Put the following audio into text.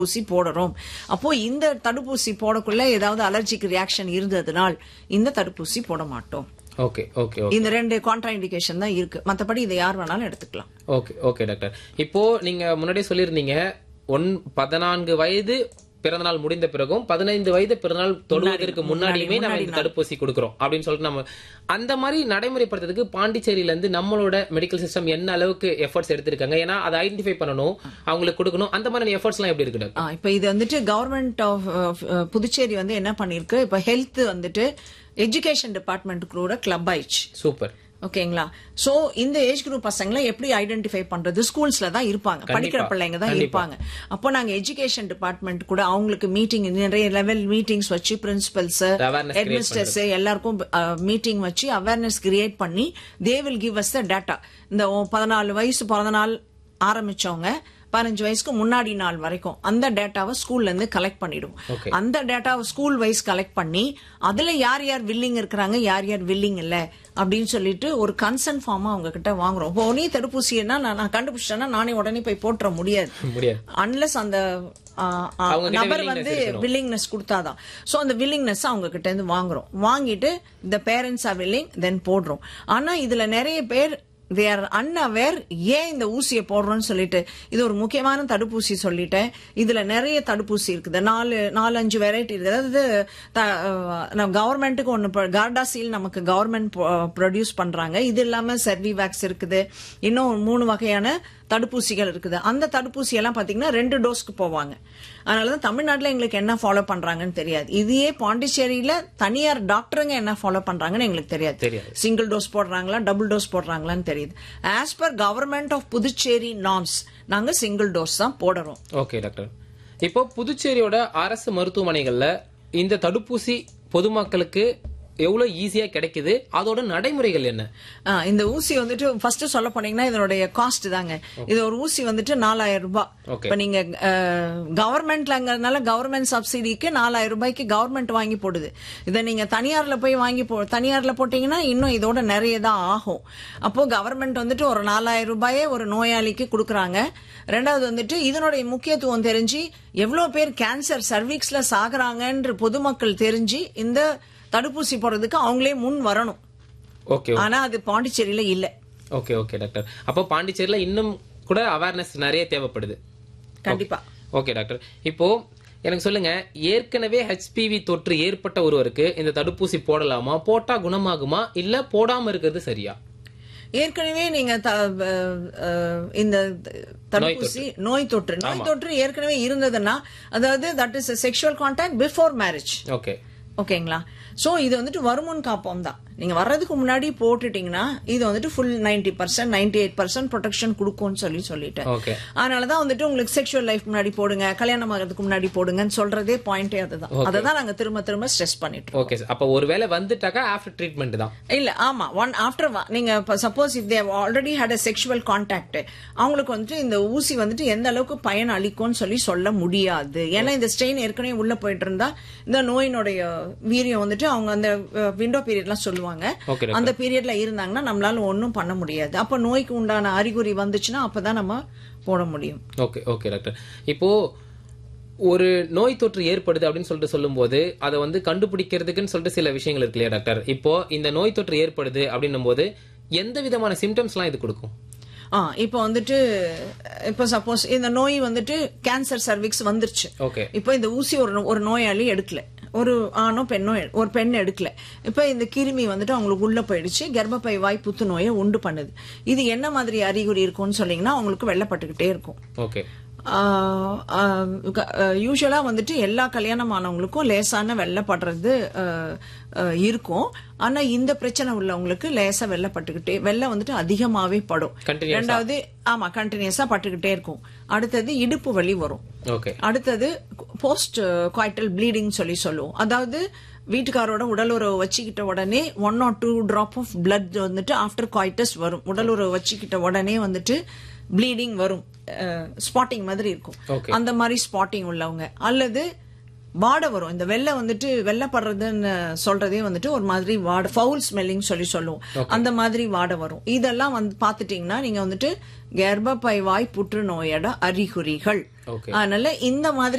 ஊசி போடுறோம் அப்போ இந்த தடுப்பூசி போடக்குள்ள ஏதாவது அலர்ஜிக் ரியாக்ஷன் இருந்ததுனால் இந்த தடுப்பூசி போட மாட்டோம் ஓகே ஓகே ஓகே இந்த ரெண்டு கான்ட்ரா இண்டிகேஷன் தான் இருக்கு மத்தபடி இதை யார் வேணாலும் எடுத்துக்கலாம் ஓகே ஓகே டாக்டர் இப்போ நீங்க முன்னாடியே சொல்லியிருந்தீங்க ஒன் பதினான்கு வயது பிறந்தநாள் முடிந்த பிறகும் பதினைந்து வயது பிறந்தநாள் தொடுவதற்கு முன்னாடியுமே நம்ம இந்த தடுப்பூசி கொடுக்குறோம் அப்படின்னு சொல்லிட்டு நம்ம அந்த மாதிரி நடைமுறைப்படுத்துறதுக்கு பாண்டிச்சேரியில இருந்து நம்மளோட மெடிக்கல் சிஸ்டம் என்ன அளவுக்கு எஃபர்ட்ஸ் எடுத்திருக்காங்க ஏன்னா அதை ஐடென்டிஃபை பண்ணணும் அவங்களுக்கு கொடுக்கணும் அந்த மாதிரி எஃபர்ட்ஸ் எல்லாம் எப்படி இருக்கு டாக்டர் ஆ, இப்ப இது வந்துட்டு கவர்மெண்ட் ஆஃப் புதுச்சேரி வந்து என்ன பண்ணிருக்கு இப்ப ஹெல்த் வந்துட்டு எஜுகேஷன் டிபார்ட்மெண்ட் கூட கிளப் ஆயிடுச்சு சூப்பர் ஓகேங்களா சோ இந்த ஏஜ் குரூப் பசங்களை எப்படி ஐடென்டிஃபை பண்றது ஸ்கூல்ஸ்ல தான் இருப்பாங்க படிக்கிற பிள்ளைங்க தான் இருப்பாங்க அப்போ நாங்க எஜுகேஷன் டிபார்ட்மெண்ட் கூட அவங்களுக்கு மீட்டிங் நிறைய லெவல் மீட்டிங்ஸ் வச்சு பிரின்சிபல்ஸ் Awareness create ஹெட்மிஸ்டர்ஸ் எல்லாருக்கும் மீட்டிங் வச்சு அவேர்னஸ் கிரியேட் பண்ணி they will give us the data இந்த பதினாலு வயசு பிறந்த நாள் ஆரம்பிச்சவங்க பதினஞ்சு வயசுக்கு முன்னாடி நாள் வரைக்கும் அந்த டேட்டாவை ஸ்கூல்ல இருந்து கலெக்ட் பண்ணிடுவோம் Okay. அந்த டேட்டாவை ஸ்கூல் வைஸ் கலெக்ட் பண்ணி அதுல யார் யார் வில்லிங் இருக்கிறாங்க யார் யார் வில்லிங் இல்ல அப்படின்னு சொல்லிட்டு ஒரு கன்சர்ன் ஃபார்மா அவங்க கிட்ட வாங்குறோம் இப்போ நீ தடுப்பூசின்னா நான் நான் கண்டுபிடிச்சிட்டேன்னா நானே உடனே போய் போட்டுற முடியாது முடியாது அன்லஸ் அந்த ஆ, ஆ, அவங்க கிட்ட நபர் willingness வந்து இருக்கணும். வில்லிங்னஸ் கொடுத்தாதான் சோ அந்த வில்லிங்னஸ் அவங்க கிட்ட இருந்து வாங்குறோம் வாங்கிட்டு இந்த பேரண்ட்ஸ் ஆர் வில்லிங் தென் போடுறோம் ஆனா இதுல நிறைய பேர் தே ஆர் அன்அவேர் ஏன் இந்த ஊசியை போடுறோம்னு சொல்லிட்டு இது ஒரு முக்கியமான தடுப்பூசி சொல்லிட்டேன் இதுல நிறைய தடுப்பூசி இருக்குது நாலு நாலு அஞ்சு வெரைட்டி இருக்குது அதாவது த- நம்ம கவர்மெண்ட்டுக்கு ஒன்று கார்டாசீல் நமக்கு கவர்மெண்ட் ப்ரொடியூஸ் பண்றாங்க இது இல்லாம செர்விவேக்ஸ் இருக்குது இன்னும் மூணு வகையான தடுப்பூசிகள் இருக்குது அந்த தடுப்பூசி எல்லாம் பாத்தீங்கன்னா ரெண்டு டோஸ்க்கு போவாங்க அதனாலதான் தமிழ்நாட்டுல எங்களுக்கு என்ன ஃபாலோ பண்றாங்கன்னு தெரியாது இதையே பாண்டிச்சேரியில தனியார் டாக்டருங்க என்ன ஃபாலோ பண்றாங்கன்னு எங்களுக்கு தெரியாது தெரியாது. சிங்கிள் டோஸ் போடுறாங்களா டபுள் டோஸ் போடுறாங்களான்னு தெரியுது as per government of Puducherry norms நாங்க சிங்கிள் டோஸ் தான் போடுறோம் ஓகே டாக்டர் இப்போ புதுச்சேரியோட அரசு மருத்துவமனைகள்ல இந்த தடுப்பூசி பொதுமக்களுக்கு எவ்வளவு ஈஸியா கிடைக்குது அதோட நடைமுறைகள் என்ன ஆ, இந்த ஊசி வந்துட்டு ஃபர்ஸ்ட் சொல்ல போனீங்கன்னா இதனுடைய காஸ்ட் தாங்க இது ஒரு ஊசி வந்துட்டு நாலாயிரம் ரூபாய் Okay. இப்ப நீங்க கவர்மெண்ட்லங்கிறதுனால கவர்மெண்ட் சப்சிடிக்கு நாலாயிரம் ரூபாய்க்கு கவர்மெண்ட் வாங்கி போடுது இதை நீங்க தனியார்ல போய் வாங்கி போ தனியார்ல போட்டீங்கன்னா இன்னும் இதோட நிறைய தான் ஆகும் அப்போ கவர்மெண்ட் வந்துட்டு ஒரு நாலாயிரம் ரூபாயே ஒரு நோயாளிக்கு கொடுக்கறாங்க ரெண்டாவது வந்துட்டு இதனுடைய முக்கியத்துவம் தெரிஞ்சு எவ்வளவு பேர் கேன்சர் சர்வீக்ஸ்ல சாகுறாங்கன்ற பொதுமக்கள் தெரிஞ்சு இந்த தடுப்பூசி போடுறதுக்கு அவங்களே முன் வரணும் ஓகே ஆனா அது பாண்டிச்சேரியில இல்ல ஓகே ஓகே டாக்டர் அப்போ பாண்டிச்சேரியில இன்னும் கூட அவேர்னஸ் நிறைய தேவைப்படுது கண்டிப்பா ஓகே டாக்டர் இப்போ எனக்கு சொல்லுங்க ஏற்கனவே ஹெச்பிவி தொற்று ஏற்பட்ட ஒருவருக்கு இந்த தடுப்பூசி போடலாமா போட்டா குணமாகுமா இல்ல போடாம இருக்கிறது சரியா ஏற்கனவே நீங்க த- அஹ், அஹ், இந்த தடுப்பூசி நோய் தொற்று நோய் தொற்று ஏற்கனவே இருந்ததுன்னா அதாவது that is sexual contact before marriage okay ஓகேங்களா சோ இது வந்துட்டு வருமுன் காப்போம் தான் நீங்க வர்றதுக்கு முன்னாடி போட்டுட்டீங்கன்னா இது வந்துட்டு full ninety percent ninety eight percent protection கொடுக்கும்னு சொல்லி சொல்லிட்டேன் ஓகே அதனாலதான் வந்துட்டு உங்களுக்கு செக்ஷுவல் லைஃப் முன்னாடி போடுங்க கல்யாணம் ஆகிறதுக்கு முன்னாடி போடுங்கன்னு சொல்றதே பாயிண்டே அதுதான் அதை தான் நாங்க திரும்ப திரும்ப ஸ்ட்ரெஸ் பண்ணிட்டு இருக்கோம். ஓகே அப்போ ஒருவேளை வந்துட்டாக்கா ஆஃப்டர் ட்ரீட்மெண்ட் தான் இல்ல ஆமா ஒன் ஆஃப்டர் நீங்க suppose if they already had a sexual contact அவங்களுக்கு வந்துட்டு இந்த ஊசி வந்துட்டு எந்த அளவுக்கு பயன் அளிக்கும்னு சொல்லி சொல்ல முடியாது ஏன்னா இந்த ஸ்ட்ரெயின் ஏற்கனவே உள்ள போயிட்டு இருந்தா இந்த நோயினுடைய வீரியம் வந்துட்டு அவங்க அந்த விண்டோ பீரியட்லாம் சொல்லுவாங்க ஓகே அந்த பீரியட்ல இருந்தாங்கன்னா நம்மளால ஒன்றும் பண்ண முடியாது அப்ப நோய்க்கு உண்டான அறிகுறி வந்துச்சுன்னா அப்பதான் நம்ம போட முடியும் ஓகே ஓகே டாக்டர் இப்போ ஒரு நோய் தொற்று ஏற்படுது அப்படின்னு சொல்லிட்டு சொல்லும்போது அதை வந்து கண்டுபிடிக்கிறதுக்குன்னு சொல்லிட்டு சில விஷயங்கள் இருக்கு இல்லையா டாக்டர் இப்போ இந்த நோய் தொற்று ஏற்படுது அப்படின்னும் போது எந்த விதமான சிம்டம்ஸ்லாம் இது கொடுக்கும் ஆ இப்போ வந்துட்டு இப்போ சப்போஸ் இந்த நோய் வந்துட்டு கேன்சர் சர்விக்ஸ் வந்துருச்சு ஓகே இப்போ இந்த ஊசி ஒரு ஒரு நோயாளி எடுக்கல ஒரு ஆணோ பெண்ணோ எ- ஒரு பெண் எடுக்கல இப்போ இந்த கிருமி வந்துட்டு அவங்களுக்கு உள்ள போயிடுச்சு கர்ப்பப்பை வாய் புத்துநோயை உண்டு பண்ணுது இது என்ன மாதிரி அறிகுறி இருக்கும்னு சொன்னீங்கன்னா அவங்களுக்கு வெள்ளப்பட்டுக்கிட்டே இருக்கும் ஓகே யூஸ்வலா வந்துட்டு எல்லா கல்யாணம் ஆனவங்களுக்கும் லேசான வெள்ளப்படுறது ஆஹ், ஆஹ், இருக்கும் ஆனா இந்த பிரச்சனை உள்ளவங்களுக்கு லேசா வெள்ளப்பட்டுக்கிட்டே வெள்ளை வந்துட்டு அதிகமாவே படும் Continuous-ஆ? ரெண்டாவது ஆமா கண்டினியூஸா பட்டுக்கிட்டே இருக்கும் அடுத்தது இடுப்பு வலி வரும் ஓகே அடுத்தது போஸ்ட் குவாய்டல் ப்ளீடிங் சொல்லி சொல்லுவோம் அதாவது வீட்டுக்காரோட உடலுறவு வச்சுக்கிட்ட உடனே one or two drop of blood வந்துட்டு ஆஃப்டர் குவாய்டஸ் வரும் உடலுறவு வச்சுக்கிட்ட உடனே வந்துட்டு ப்ளீடிங் வரும் ஸ்பாட்டிங் மாதிரி இருக்கும் Okay. அந்த மாதிரி ஸ்பாட்டிங் உள்ளவங்க அல்லது வாடை வரும் இந்த வெள்ளை வந்துட்டு வெள்ளப்படுறதுன்னு சொல்றதே வந்துட்டு ஒரு மாதிரி வாடை ஃபவுல் ஸ்மெல்லிங் சொல்லி சொல்லுவோம் அந்த மாதிரி வாடை வரும் இதெல்லாம் வந்து பாத்துட்டீங்கன்னா நீங்க வந்துட்டு கர்ப்பப்பை வாய் புற்றுநோயோட அறிகுறிகள் Okay. அதனால இந்த மாதிரி